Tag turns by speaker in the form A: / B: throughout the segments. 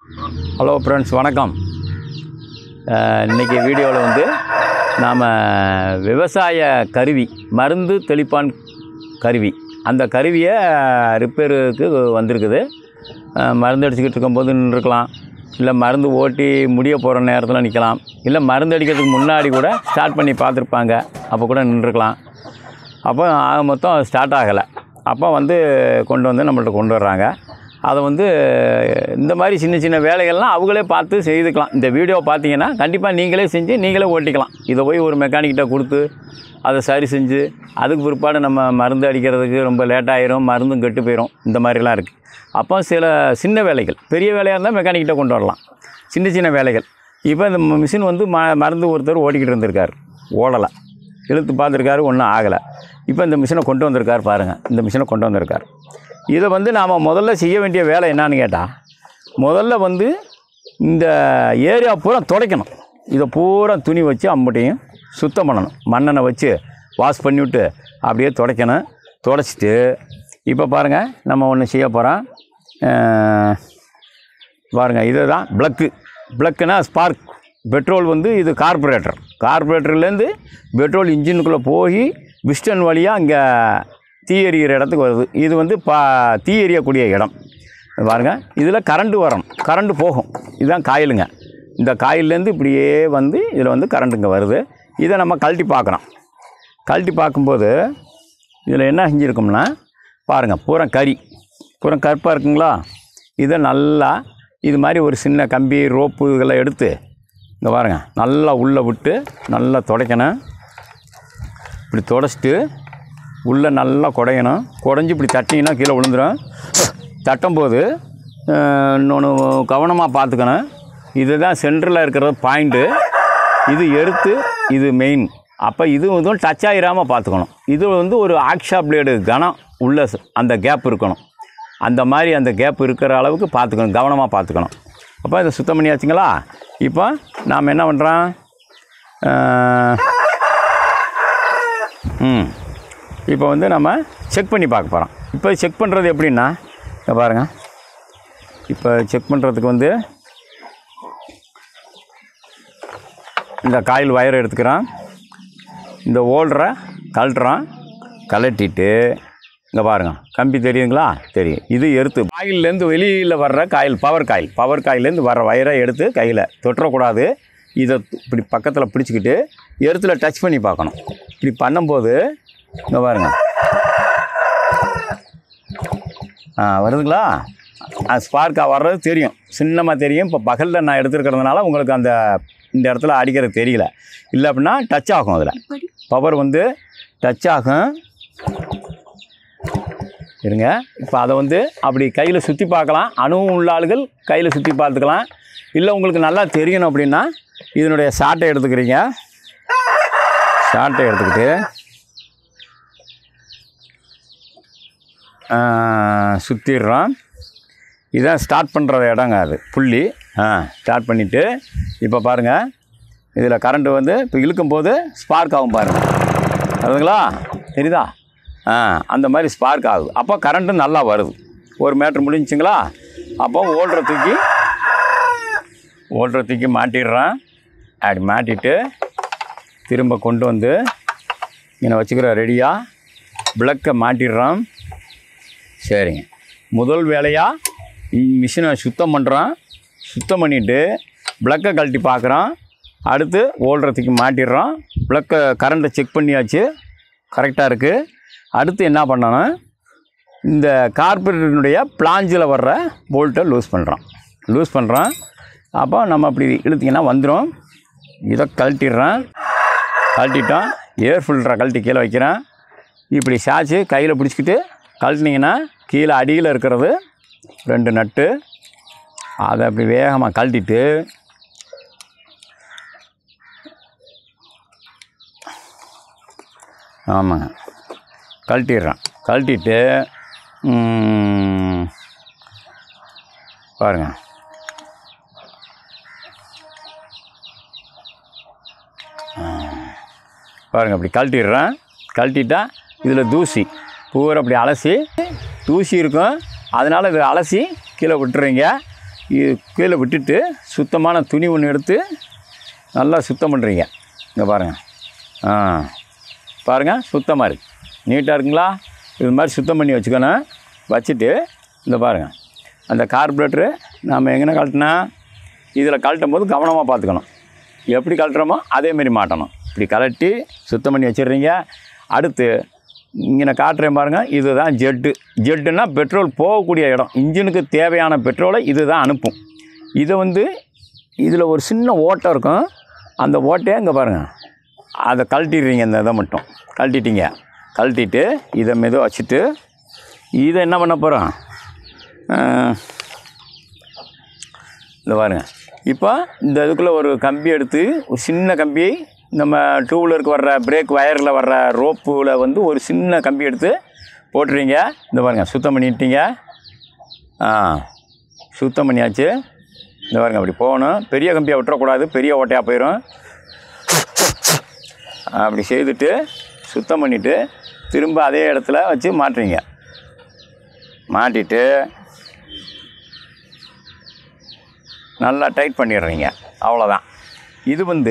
A: hello friends வணக்கம் அஹ், இன்னைக்கு வீடியோவில் வந்து நாம் விவசாய கருவி மருந்து தெளிப்பான் கருவி அந்த கருவியை ரிப்பேருக்கு வந்திருக்குது அஹ், மருந்து அடிச்சுக்கிட்டு இருக்கும்போது நின்றுக்கலாம் இல்லை மருந்து ஓட்டி முடிய போகிற நேரத்தில் நிற்கலாம் இல்லை மருந்து அடிக்கிறதுக்கு முன்னாடி கூட ஸ்டார்ட் பண்ணி பார்த்துருப்பாங்க அப்போ கூட நின்றுக்கலாம் அப்போ ஆக மொத்தம் ஸ்டார்ட் ஆகலை அப்போ வந்து கொண்டு வந்து நம்மள்ட்ட கொண்டு வர்றாங்க அதை வந்து இந்த மாதிரி சின்ன சின்ன வேலைகள்லாம் அவங்களே பார்த்து செய்துக்கலாம் இந்த வீடியோ பார்த்தீங்கன்னா கண்டிப்பாக நீங்களே செஞ்சு நீங்களே ஓட்டிக்கலாம் இதை போய் ஒரு மெக்கானிக்கிட்ட கொடுத்து அதை சரி செஞ்சு அதுக்கு பிற்பாடு நம்ம மருந்து அடிக்கிறதுக்கு ரொம்ப லேட் ஆயிரும் மருந்தும் கெட்டு போயிடும் இந்த மாதிரிலாம் இருக்குது அப்போ சில சின்ன வேலைகள் பெரிய வேலையாக இருந்தால் மெக்கானிக்கிட்ட கொண்டு வரலாம் சின்ன சின்ன வேலைகள் இப்போ இந்த மிஷின் வந்து ம மருந்து ஒருத்தர் ஓட்டிக்கிட்டு இருந்திருக்கார் ஓடலை இழுத்து பார்த்துருக்காரு ஒன்றும் ஆகலை இப்போ இந்த மிஷினை கொண்டு வந்திருக்கார் பாருங்கள் இந்த மிஷினை கொண்டு வந்திருக்கார் இதை வந்து நாம் முதல்ல செய்ய வேண்டிய வேலை என்னன்னு கேட்டால் முதல்ல வந்து இந்த ஏரியா பூரா துடைக்கணும் இதை பூரா துணி வச்சு அம்பட்டையும் சுத்தம் பண்ணணும் மண்ணெண்ணை வச்சு வாஷ் பண்ணிவிட்டு அப்படியே துடைக்கணும் துடைச்சிட்டு இப்போ பாருங்கள் நம்ம ஒன்று செய்ய போகிறோம் பாருங்கள் இதுதான் ப்ளக்கு ப்ளக்குனா ஸ்பார்க் பெட்ரோல் வந்து இது கார்பரேட்டர் கார்பரேட்டர்லேருந்து பெட்ரோல் இன்ஜினுக்குள்ளே போய் பிஸ்டன் வழியாக இங்கே தீ எரிகிற இடத்துக்கு வருது இது வந்து பா தீ எரியக்கூடிய இடம் பாருங்க இதில் கரண்ட்டு வரணும் கரண்ட்டு போகும் இதுதான் காயிலுங்க இந்த காயிலேருந்து இப்படியே வந்து இதில் வந்து கரண்ட் இங்கே வருது இதை நம்ம கழட்டி பார்க்குறோம் கழட்டி பார்க்கும்போது இதில் என்ன செஞ்சுருக்கோம்னா பாருங்கள் பூரா கறி பூரா கருப்பாக இருக்குங்களா இதை நல்லா இது மாதிரி ஒரு சின்ன கம்பி ரோப்பு இதெல்லாம் எடுத்து இங்கே பாருங்கள் நல்லா உள்ளே விட்டு நல்லா துடைக்கணும் இப்படி துடைச்சிட்டு உள்ளே நல்லா குடையணும் குடஞ்சி இப்படி தட்டிங்கன்னா கீழே விழுந்துடும் தட்டும்போது இன்னொன்று கவனமாக பார்த்துக்கணும் இதுதான் சென்டரில் இருக்கிற பாயிண்ட்டு இது எடுத்து இது மெயின் அப்போ இது வந்து டச் ஆகிராமல் பார்த்துக்கணும் இது வந்து ஒரு ஆக்ஷா பிளேடு கனம் உள்ள ச- அந்த கேப் இருக்கணும் அந்த மாதிரி அந்த கேப் இருக்கிற அளவுக்கு பார்த்துக்கணும் கவனமாக பார்த்துக்கணும் அப்போ இதை சுத்தம் பண்ணியாச்சுங்களா இப்போ நாம் என்ன பண்ணுறோம் ம் இப்போ வந்து நம்ம செக் பண்ணி பார்க்க போகிறோம் இப்போ செக் பண்ணுறது எப்படின்னா இங்க பாருங்கள் இப்போ செக் பண்ணுறதுக்கு வந்து இந்த காயில் வயர் எடுத்துக்கிறோம் இந்த ஓல்டரை கழட்டுறோம் கழட்டிட்டு இங்கே பாருங்கள் கம்பி தெரியுங்களா தெரியும் இது எடுத்து காயிலேருந்து வெளியில் வர்ற காயில் பவர் காயில் பவர் காயிலேருந்து வர்ற வயரை எடுத்து கையில் தொட்டுறக்கூடாது இதை இப்படி பக்கத்தில் பிடிச்சிக்கிட்டு எருத்துல டச் பண்ணி பார்க்கணும் இப்படி பண்ணும்போது இங்கே பாருங்கள் ஆ வருதுங்களா அது ஸ்பார்க்காக வர்றது தெரியும் சின்னமாக தெரியும் இப்போ பகலில் நான் எடுத்துருக்கிறதுனால உங்களுக்கு அந்த இந்த இடத்துல அடிக்கிறது தெரியல இல்லை அப்படின்னா டச் ஆகும் அதில் பவர் வந்து டச் ஆகும் இருங்க இப்போ அதை வந்து அப்படி கையில் சுற்றி பார்க்கலாம் அணுவும் உள்ள ஆளுகள் கையில் சுற்றி பார்த்துக்கலாம் இல்லை உங்களுக்கு நல்லா தெரியணும் அப்படின்னா இதனுடைய ஷார்ட்டை எடுத்துக்கிறீங்க ஷார்ட்டை எடுத்துக்கிட்டு சுற்றிடுறோம் இதான் ஸ்டார்ட் பண்ணுற இடங்க அது புள்ளி ஆ ஸ்டார்ட் பண்ணிவிட்டு இப்போ பாருங்கள் இதில் கரண்ட்டு வந்து இப்போ இழுக்கும்போது ஸ்பார்க் ஆகும் பாருங்கள் அதுங்களா தெரியுதா ஆ அந்த மாதிரி ஸ்பார்க் ஆகுது அப்போ கரண்ட்டு நல்லா வருது ஒரு மீட்ரு முடிஞ்சுங்களா அப்போ ஓல்டரை தூக்கி ஓல்டரை தூக்கி மாட்டிடுறேன் அப்படி மாட்டிட்டு திரும்ப கொண்டு வந்து இங்கே வச்சுக்கிற ரெடியாக பிளக்கை மாட்டிடுறோம் சரிங்க முதல் வேலையாக மிஷினை சுத்தம் பண்ணுறோம் சுத்தம் பண்ணிவிட்டு பிளக்கை கழட்டி பார்க்குறோம் அடுத்து ஓல்றதுக்கு மாட்டிடுறோம் பிளக்கை கரண்ட்டை செக் பண்ணியாச்சு கரெக்டாக இருக்குது அடுத்து என்ன பண்ணணும் இந்த கார்பரேட்டனுடைய பிளாஞ்சில் வர்ற போல்ட்டை லூஸ் பண்ணுறோம் லூஸ் பண்ணுறோம் அப்போ நம்ம அப்படி இழுத்திங்கன்னா வந்துடும் இதை கழட்டிடுறேன் கழட்டிட்டோம் ஏர் ஃபில்டரை கழட்டி கீழே வைக்கிறேன் இப்படி சாய்ச்சி கையில் பிடிச்சிக்கிட்டு கழட்டினீங்கன்னா கீழே அடியில் இருக்கிறது ரெண்டு நட்டு அதை அப்படி வேகமாக கழட்டிட்டு ஆமாங்க கழட்டிடுறேன் கழட்டிட்டு ம், பாருங்க பாருங்க அப்படி கழட்டிடுறேன் கழட்டிட்டா இதில் தூசி பூரா அப்படி அலசி தூசி இருக்கும் அதனால் இதை அலசி கீழே விட்டுறீங்க இது கீழே விட்டுட்டு சுத்தமான துணி ஒன்று எடுத்து நல்லா சுத்தம் பண்ணுறீங்க இங்கே பாருங்கள் ஆ பாருங்கள் சுத்தமாக இருக்குது நீட்டாக இருக்குங்களா இது மாதிரி சுத்தம் பண்ணி வச்சுக்கணும் வச்சுட்டு இந்த பாருங்கள் அந்த கார்பரேட்டரு நாம் எங்கே கழட்டினா இதில் கழட்டும் போது கவனமாக பார்த்துக்கணும் எப்படி கழட்டுறோமோ அதேமாரி மாட்டணும் இப்படி கழட்டி சுத்தம் பண்ணி வச்சிடுறீங்க அடுத்து இங்கே நான் காட்டுறேன் பாருங்கள் இதுதான் ஜெட்டு ஜெட்டுன்னா பெட்ரோல் போகக்கூடிய இடம் இன்ஜினுக்கு தேவையான பெட்ரோலை இது தான் அனுப்பும் இதை வந்து இதில் ஒரு சின்ன ஓட்டை இருக்கும் அந்த ஓட்டையை இங்கே பாருங்கள் அதை கழட்டிடுறீங்க இந்த இதை மட்டும் கழட்டிட்டீங்க கழட்டிட்டு இதை மெதுவாக வச்சுட்டு இதை என்ன பண்ண போகிறோம் இந்த பாருங்க இப்போ இந்த இதுக்குள்ளே ஒரு கம்பி எடுத்து ஒரு சின்ன கம்பி நம்ம டூ வீலருக்கு வர்ற பிரேக் வயரில் வர்ற ரோப்பில் வந்து ஒரு சின்ன கம்பி எடுத்து போட்டுறீங்க இந்த பாருங்க சுத்தம் பண்ணிட்டீங்க ஆ சுத்தம் பண்ணியாச்சு இந்த பாருங்க அப்படி போகணும் பெரிய கம்பியை விட்டுறக்கூடாது பெரிய ஓட்டையாக போயிடும் அப்படி செய்துட்டு சுத்தம் பண்ணிவிட்டு திரும்ப அதே இடத்துல வச்சு மாட்டுறீங்க மாட்டிட்டு நல்லா டைட் பண்ணிடுறீங்க அவ்வளோதான் இது வந்து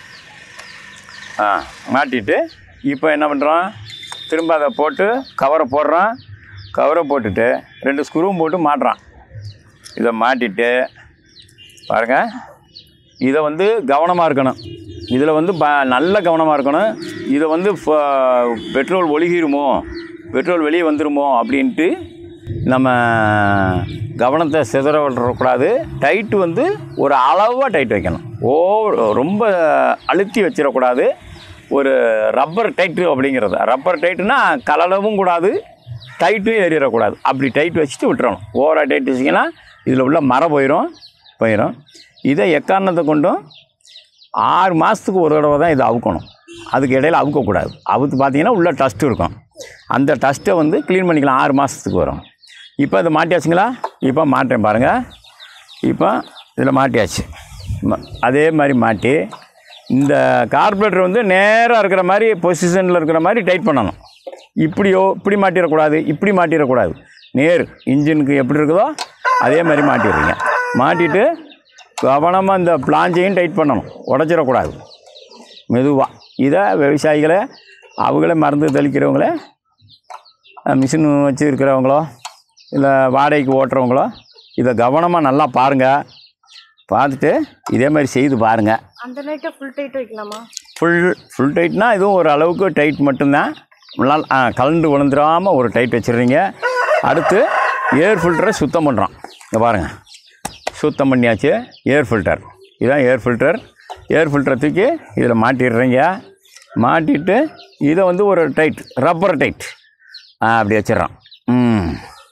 A: ஆ மாட்டிட்டு இப்போ என்ன பண்ணுறோம் திரும்ப அதை போட்டு கவரை போடுறோம் கவரை போட்டுட்டு ரெண்டு ஸ்க்ரூவும் போட்டு மாட்டுறான் இதை மாட்டிட்டு பாருங்க இதை வந்து கவனமாக இருக்கணும் இதில் வந்து ப நல்ல கவனமாக இருக்கணும் இதை வந்து ஃப- பெட்ரோல் ஒழுகிருமோ பெட்ரோல் வெளியே வந்துருமோ அப்படின்ட்டு நம்ம கவனத்தை சிதற விடக்கூடாது டைட்டு வந்து ஒரு அளவாக டைட் வைக்கணும் ஓ ரொம்ப அழுத்தி வச்சிடக்கூடாது ஒரு ரப்பர் டைட்டு அப்படிங்கிறது ரப்பர் டைட்டுனா கலலவும் கூடாது டைட்டும் ஏறிடக்கூடாது அப்படி டைட் வச்சுட்டு விட்டுறணும் ஓவராக டைட் வச்சிங்கன்னா இதில் உள்ள மரம் போயிடும் போயிடும் இதை எக்காரணத்தை கொண்டும் ஆறு மாதத்துக்கு ஒரு தடவை தான் இதை அவுக்கணும் அதுக்கு இடையில அவுக்கக்கூடாது அவுத்து பார்த்தீங்கன்னா உள்ள டஸ்ட் இருக்கும் அந்த டஸ்ட்டை வந்து க்ளீன் பண்ணிக்கலாம் ஆறு மாதத்துக்கு வரும் இப்போ இதை மாட்டியாச்சுங்களா இப்போ மாட்டேன் பாருங்கள் இப்போ இதில் மாட்டியாச்சு ம- அதே மாதிரி மாட்டி இந்த கார்பரேட்டர் வந்து நேராக இருக்கிற மாதிரி பொசிஷனில் இருக்கிற மாதிரி டைட் பண்ணணும் இப்படியோ இப்படி மாட்டிடக்கூடாது இப்படி மாட்டிடக்கூடாது நேர் இன்ஜினுக்கு எப்படி இருக்குதோ அதே மாதிரி மாட்டிடுறீங்க மாட்டிட்டு கவனமாக இந்த பிளாஞ்சையும் டைட் பண்ணணும் உடச்சிடக்கூடாது மெதுவாக இதை விவசாயிகளை அவங்களே மருந்து தெளிக்கிறவங்களே மிஷின் வச்சு இருக்கிறவங்களோ இல்லை வாடகைக்கு ஓட்டுறவங்களோ இதை கவனமாக நல்லா பாருங்கள் பார்த்துட்டு இதே மாதிரி செய்து பாருங்கள்
B: அந்த லைட்டை ஃபுல் டைட் வைக்கலாமா
A: ஃபுல் ஃபுல் டைட்னா இதுவும் ஒரு அளவுக்கு டைட் மட்டும்தான் நல்லா ஆ, கலண்டு விழுந்துடாமல் ஒரு டைட் வச்சிடுறீங்க அடுத்து ஏர் ஃபில்டரை சுத்தம் பண்ணுறோம் இங்கே பாருங்கள் சுத்தம் பண்ணியாச்சு ஏர் ஃபில்டர் இதுதான் ஏர் ஃபில்டர் ஏர் ஃபில்டரை தூக்கி இதில் மாட்டிடுறீங்க மாட்டிட்டு இதை வந்து ஒரு டைட் ரப்பர் டைட் அப்படி வச்சிடுறோம் ம்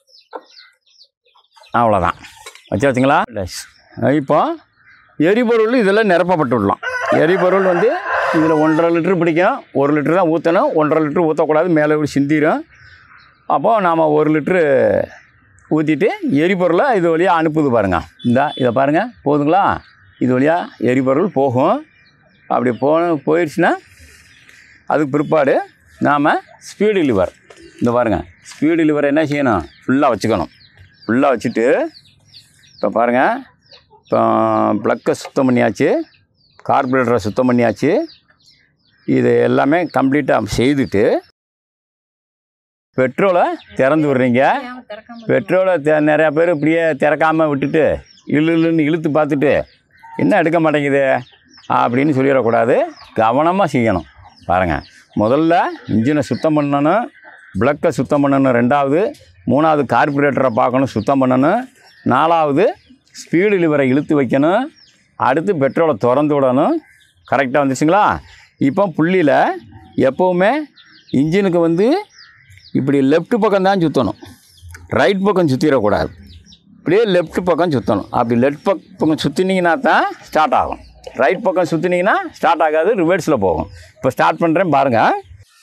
A: அவ்வளோதான் வச்சாச்சுங்களா இப்போ எரிபொருள் இதில் நிரப்பப்பட்டு விடலாம் எரிபொருள் வந்து இதில் ஒன்றரை லிட்டர் பிடிக்கும் ஒரு லிட்டர் தான் ஊற்றணும் ஒன்றரை லிட்டர் ஊற்றக்கூடாது மேலே இப்படி சிந்திரும் அப்போது நாம் ஒரு லிட்ரு ஊற்றிட்டு எரிபொருளை இது வழியாக அனுப்புது பாருங்கள் இந்தா இதை பாருங்கள் போதுங்களா இது வழியாக எரிபொருள் போகும் அப்படி போ போயிடுச்சுன்னா அதுக்கு பிற்பாடு நாம் ஸ்பீடு லிவர் இந்த பாருங்கள் ஸ்பீடு லிவர் என்ன செய்யணும் ஃபுல்லாக வச்சுக்கணும் ஃபுல்லாக வச்சுட்டு இப்போ பாருங்கள் இப்போ ப்ளக்கை சுத்தம் பண்ணியாச்சு கார்பரேட்டரை சுத்தம் பண்ணியாச்சு இது எல்லாமே கம்ப்ளீட்டாக செய்துட்டு பெட்ரோலை திறந்து விடுறீங்க
B: ஏன் திறக்காம
A: பெட்ரோலை தெ நிறையா பேர் இப்படியே திறக்காமல் விட்டுட்டு இழு இழுன்னு இழுத்து பார்த்துட்டு என்ன எடுக்க மாட்டேங்குது அப்படின்னு சொல்லிடக்கூடாது கவனமாக செய்யணும் பாருங்கள் முதல்ல இன்ஜினை சுத்தம் பண்ணணும் ப்ளக்கை சுத்தம் பண்ணணும் ரெண்டாவது மூணாவது கார்பரேட்டரை பார்க்கணும் சுத்தம் பண்ணணும் நாலாவது ஸ்பீடு லிவரை இழுத்து வைக்கணும் அடுத்து பெட்ரோலை திறந்து விடணும் கரெக்டாக வந்துச்சுங்களா இப்போ புள்ளியில் எப்போவுமே இன்ஜினுக்கு வந்து இப்படி லெஃப்ட் பக்கம் தான் சுற்றணும் ரைட் பக்கம் சுற்றிடக்கூடாது இப்படியே லெஃப்ட் பக்கம் சுற்றணும் அப்படி லெஃப்ட் பக்கம் சுற்றினீங்கன்னா தான் ஸ்டார்ட் ஆகும் ரைட் பக்கம் சுற்றினீங்கன்னா ஸ்டார்ட் ஆகாது ரிவர்ஸில் போகும் இப்போ ஸ்டார்ட் பண்ணுறேன் பாருங்கள்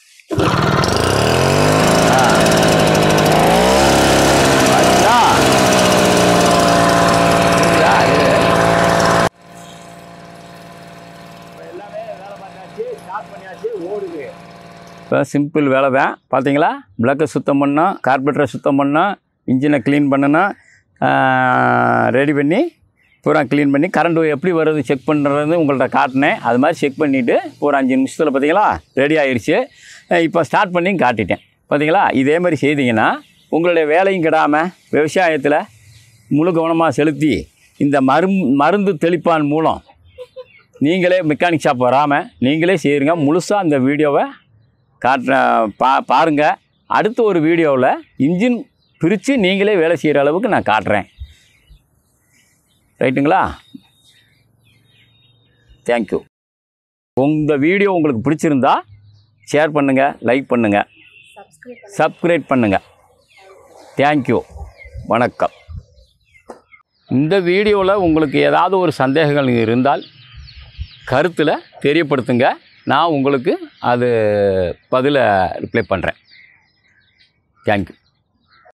A: இப்போ சிம்பிள் வேலை தான் பார்த்தீங்களா ப்ளக்கை சுத்தம் பண்ணோம் கார்பரேட்டரை சுத்தம் பண்ணோம் இன்ஜினை க்ளீன் பண்ணணும் ரெடி பண்ணி பூரா க்ளீன் பண்ணி கரண்ட் எப்படி வருது செக் பண்ணுறது உங்கள்ட்ட காட்டினேன் அது மாதிரி செக் பண்ணிவிட்டு ஒரு அஞ்சு நிமிஷத்தில் பார்த்தீங்களா ரெடி ஆயிடுச்சு அஹ் இப்போ ஸ்டார்ட் பண்ணி காட்டிட்டேன் பார்த்தீங்களா இதே மாதிரி செய்தீங்கன்னா உங்களுடைய வேலையும் கெடாமல் விவசாயத்தில் முழு கவனமாக செலுத்தி இந்த மரும் மருந்து தெளிப்பான் மூலம் நீங்களே மெக்கானிக் ஷாப் வராமல் நீங்களே செய்யுங்க முழுசாக அந்த வீடியோவை காட்டுற பா பாருங்கள் அடுத்த ஒரு வீடியோவில் இன்ஜின் பிரித்து நீங்களே வேலை செய்கிற அளவுக்கு நான் காட்டுறேன் ரைட்டுங்களா தேங்க்யூ இந்த வீடியோ உங்களுக்கு பிடிச்சிருந்தா ஷேர் பண்ணுங்கள் லைக் பண்ணுங்கள்
B: சப்ஸ்கிரைப்
A: சப்ஸ்கிரைப் பண்ணுங்கள் தேங்க்யூ வணக்கம் இந்த வீடியோவில் உங்களுக்கு ஏதாவது ஒரு சந்தேகங்கள் இருந்தால் கருத்தில் தெரியப்படுத்துங்க நான் உங்களுக்கு அது பதிலை ரிப்ளை பண்ணுறேன் தேங்க்யூ